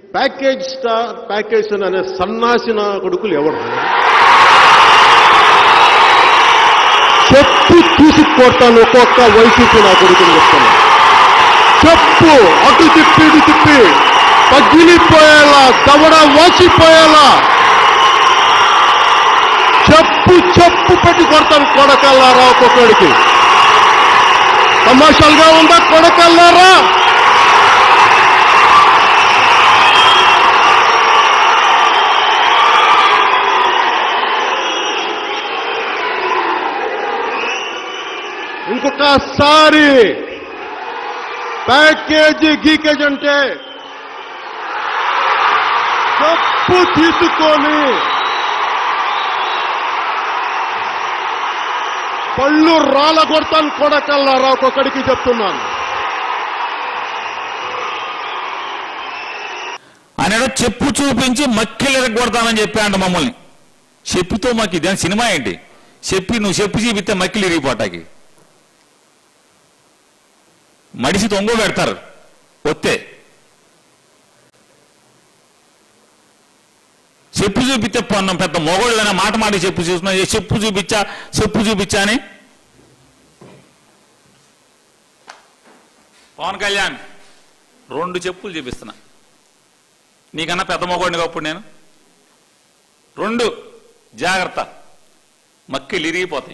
package star package అనే సన్నాసిన కొడుకులు ఎవరు చెప్పు తీసుకొడతాను ఒక్కొక్క వైసీపీ నా కొడుకుని చెప్తాను చెప్పు అటు తిప్పి ఇటు తిప్పి పగిలిపోయేలా దవడ వాసిపోయేలా చెప్పు చెప్పు పెట్టి కొడతాను కొడకల్లారా ఒక్కొక్కడికి తమాషాలుగా ఉందా కొడకల్లారా ఇంకొకసారి ప్యాకేజీ గీకేజ్ అంటే చెప్పు తీసుకొని పళ్ళు రాళ్ళ కొడతాను కొడకల్లారా ఒక్కొక్కడికి చెప్తున్నాను ఆయన చెప్పు చూపించి మక్కిలు కొడతానని చెప్పాడు మమ్మల్ని చెప్పుతో మాకు ఇదే సినిమా ఏంటి చెప్పి నువ్వు చెప్పు చూపిస్తే మక్కిలు ఇరిగిపోటాకి మడిసి తొంగ పెడతారు వస్తే చెప్పు చూపిస్తే పొన్నం పెద్ద మొగోళ్ళైనా మాట మాట చెప్పు చూస్తున్నా ఏ చెప్పు చూపించా చెప్పు చూపించా అని పవన్ కళ్యాణ్ రెండు చెప్పులు చూపిస్తున్నా నీకన్నా పెద్ద మొగోడిని అప్పుడు నేను రెండు జాగ్రత్త మక్కిలు ఇరిగిపోతాయి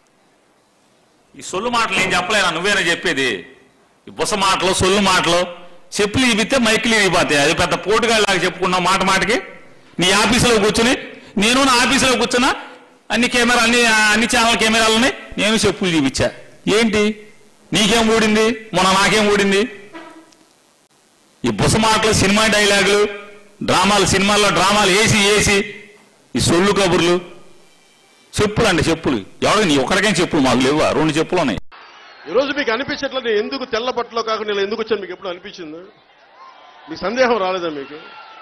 ఈ సొల్లు మాటలు నేను చెప్పలేనా నువ్వేనా చెప్పేది ఈ బుస మాటలు సొల్లు మాటలు చెప్పులు ఇవితే మైకిలు ఇరిగిపోతాయి అది పెద్ద పోటుగాళ్ళలాగా చెప్పుకున్నావు మాట మాటకి నీ ఆఫీసులో కూర్చుని నేను నా ఆఫీసులో కూర్చున్నా అన్ని కెమెరా అన్ని అన్ని ఛానల్ కెమెరాలు ఉన్నాయి నేను చెప్పులు చూపించా ఏంటి నీకేం ఊడింది మొన్న నాకేం ఊడింది ఈ బుస మాటలు సినిమా డైలాగులు డ్రామాలు సినిమాల్లో డ్రామాలు వేసి వేసి ఈ సొల్లు కబుర్లు చెప్పులు అండి చెప్పులు ఎవరు నీ ఒక్కడికైనా చెప్పులు మాకు లేవా రెండు చెప్పులు ఉన్నాయి ఈరోజు మీకు అనిపించట్లే నేను ఎందుకు తెల్ల బట్టలో కాకుండా నేను ఎందుకు వచ్చాను మీకు ఎప్పుడు అనిపించింది మీకు సందేహం రాలేదా మీకు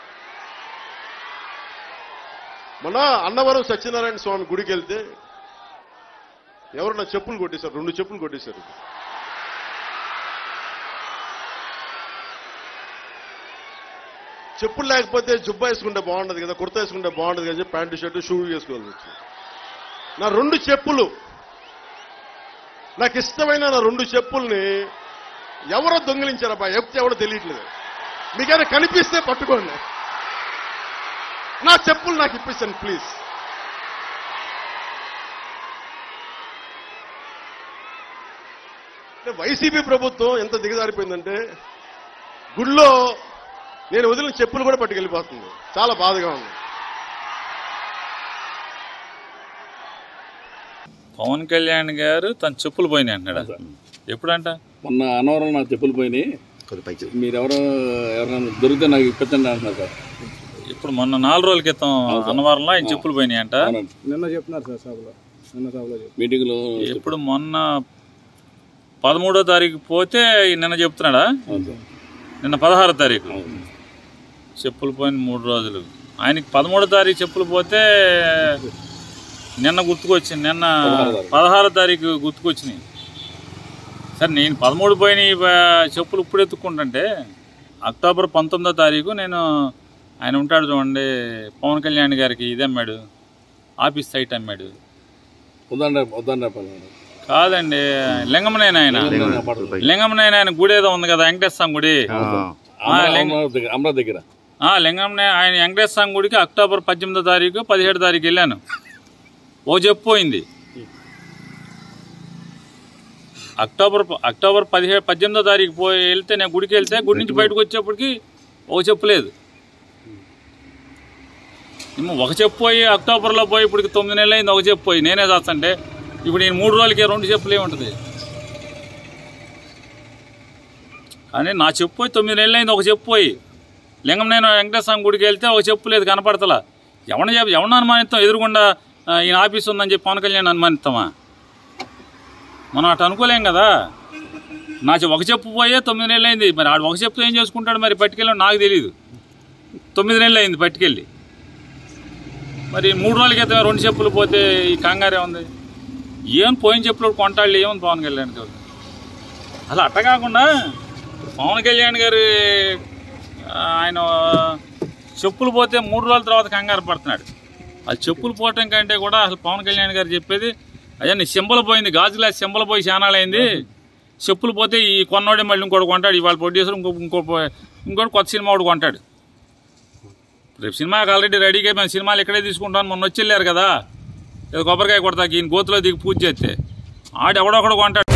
మొన్న అన్నవరం సత్యనారాయణ స్వామి గుడికి వెళ్తే ఎవరు నా చెప్పులు కొట్టేశారు రెండు చెప్పులు కొట్టేశారు చెప్పులు లేకపోతే జుబ్బా వేసుకుంటే బాగుండదు కదా కుర్తా వేసుకుంటే బాగుండదు కదా చెప్పి ప్యాంటు షర్టు షూ వేసుకోవాల్సి వచ్చింది నా రెండు చెప్పులు నాకు ఇష్టమైన నా రెండు చెప్పుల్ని ఎవరో దొంగిలించారబ్బా ఎప్తే ఎవడో తెలియట్లేదు మీకైనా కనిపిస్తే పట్టుకోండి నా చెప్పులు నాకు ఇప్పించండి ప్లీజ్ అంటే వైసీపీ ప్రభుత్వం ఎంత దిగజారిపోయిందంటే గుళ్ళో నేను వదిలిన చెప్పులు కూడా పట్టుకెళ్ళిపోతుంది చాలా బాధగా ఉంది పవన్ కళ్యాణ్ గారు తన చెప్పులు పోయినాయి అంటున్నాడు ఎప్పుడంట మొన్న అనవరం నా చెప్పులు పోయినాయి మీరు ఎవరో ఎవరైనా దొరికితే నాకు ఇప్పించండి అంటున్నారు సార్ ఇప్పుడు మొన్న నాలుగు రోజుల క్రితం అన్నవరంలో ఆయన చెప్పులు పోయినాయి అంట అవునండి నిన్న చెప్తున్నారు సార్ సభలో నిన్న సభలో చెప్పారు మీటింగ్లో ఎప్పుడు మొన్న పదమూడో తారీఖు పోతే నిన్న చెప్తున్నాడా అవును సార్ నిన్న పదహారో తారీఖు అవును చెప్పులు పోయిన మూడు రోజులు ఆయనకి పదమూడో తారీఖు చెప్పులు పోతే నిన్న గుర్తుకొచ్చింది నిన్న పదహారో తారీఖు గుర్తుకొచ్చినాయి సరే నేను పదమూడు పోయిన ఈ బ- చెప్పులు ఇప్పుడు ఎత్తుక్కుంటుంటే అక్టోబర్ పంతొమ్మిదో తారీఖు నేను ఆయన ఉంటాడు చూడండి పవన్ కళ్యాణ్ గారికి ఇది అమ్మాడు ఆఫీస్ సైట్ అమ్మాడు వద్దండి వద్దండి పర్లేదు కాదండి లింగమనేన ఆయన లింగమనేన ఆయన గుడి ఏదో ఉంది కదా వెంకటేశ్వర స్వామి గుడి ఆ, లింగ- అమరావతి దగ్గర అమరావతి దగ్గర ఆ, లింగంనే ఆయన వెంకటేశ్వర స్వామి గుడికి అక్టోబర్ పద్దెనిమిదో తారీఖు పదిహేడు తారీఖు వెళ్ళాను ఓ చెప్పు పోయింది అక్టోబర్ అక్టోబర్ పదిహేడు పద్దెనిమిదో తారీఖు పోయి వెళ్తే నేను గుడికి వెళ్తే గుడి నుంచి బయటకు వచ్చేప్పటికి ఓ చెప్పు లేదు ఏమో ఒక చెప్పు పోయి అక్టోబర్లో పోయి ఇప్పుడు తొమ్మిది నెలలు అయింది ఒక చెప్పు పోయి నేనే చేస్తాంటే ఇప్పుడు నేను మూడు రోజులకి రెండు చెప్పులు ఏముంటుంది కానీ నా చెప్పు పోయి తొమ్మిది నెలలు అయింది ఒక చెప్పు పోయి లింగం నేను వెంకటేశ్వర స్వామి గుడికి వెళ్తే ఒక చెప్పు లేదు కనపడతలా ఎవరిని చెప్పి ఎవరిని అనుమానిస్తాం ఎదురుగుండా ఆ, ఈయన ఆఫీస్ ఉందని చెప్పి పవన్ కళ్యాణ్ అనుమానిస్తామా మనం అటు అనుకోలేం కదా నా చె- ఒక చెప్పు పోయే తొమ్మిది నెలలు అయింది మరి ఆడు ఒక చెప్పు ఏం చేసుకుంటాడు మరి పట్టుకెళ్ళి నాకు తెలియదు తొమ్మిది నెలలు అయింది పట్టుకెళ్ళి మరి మూడు రోజుల క్రితం రెండు చెప్పులు పోతే ఈ కంగారే ఉంది ఏం పోయిన చెప్పులు కొంటాళ్ళు ఏముంది పవన్ కళ్యాణ్ గారు అసలు అట్ట కాకుండా పవన్ కళ్యాణ్ గారి ఆ, ఆయన చెప్పులు పోతే మూడు రోజుల తర్వాత కంగారు పడుతున్నాడు ఆ చెప్పులు పోవటం కంటే కూడా అసలు పవన్ కళ్యాణ్ గారు చెప్పేది అయ్యా నీ సింబల్ పోయింది గాజు గ్లాస్ సింబల్ పోయి చానాలైంది చెప్పులు పోతే ఈ కొన్నోడే మళ్ళీ ఇంకోటి కొంటాడు ఇవాళ ప్రొడ్యూసర్ ఇంకో ఇంకో ఇంకోటి కొత్త సినిమా ఒకటి కొంటాడు రేపు సినిమాకి ఆల్రెడీ రెడీగా అయిపోయిన సినిమాలు ఇక్కడే తీసుకుంటాను మొన్న వచ్చి వెళ్ళారు కదా ఏదో కొబ్బరికాయ కొడతాకి ఈయన గోతులో దిగి పూజ చేస్తే ఆడు ఎవడొకడు కొంటాడు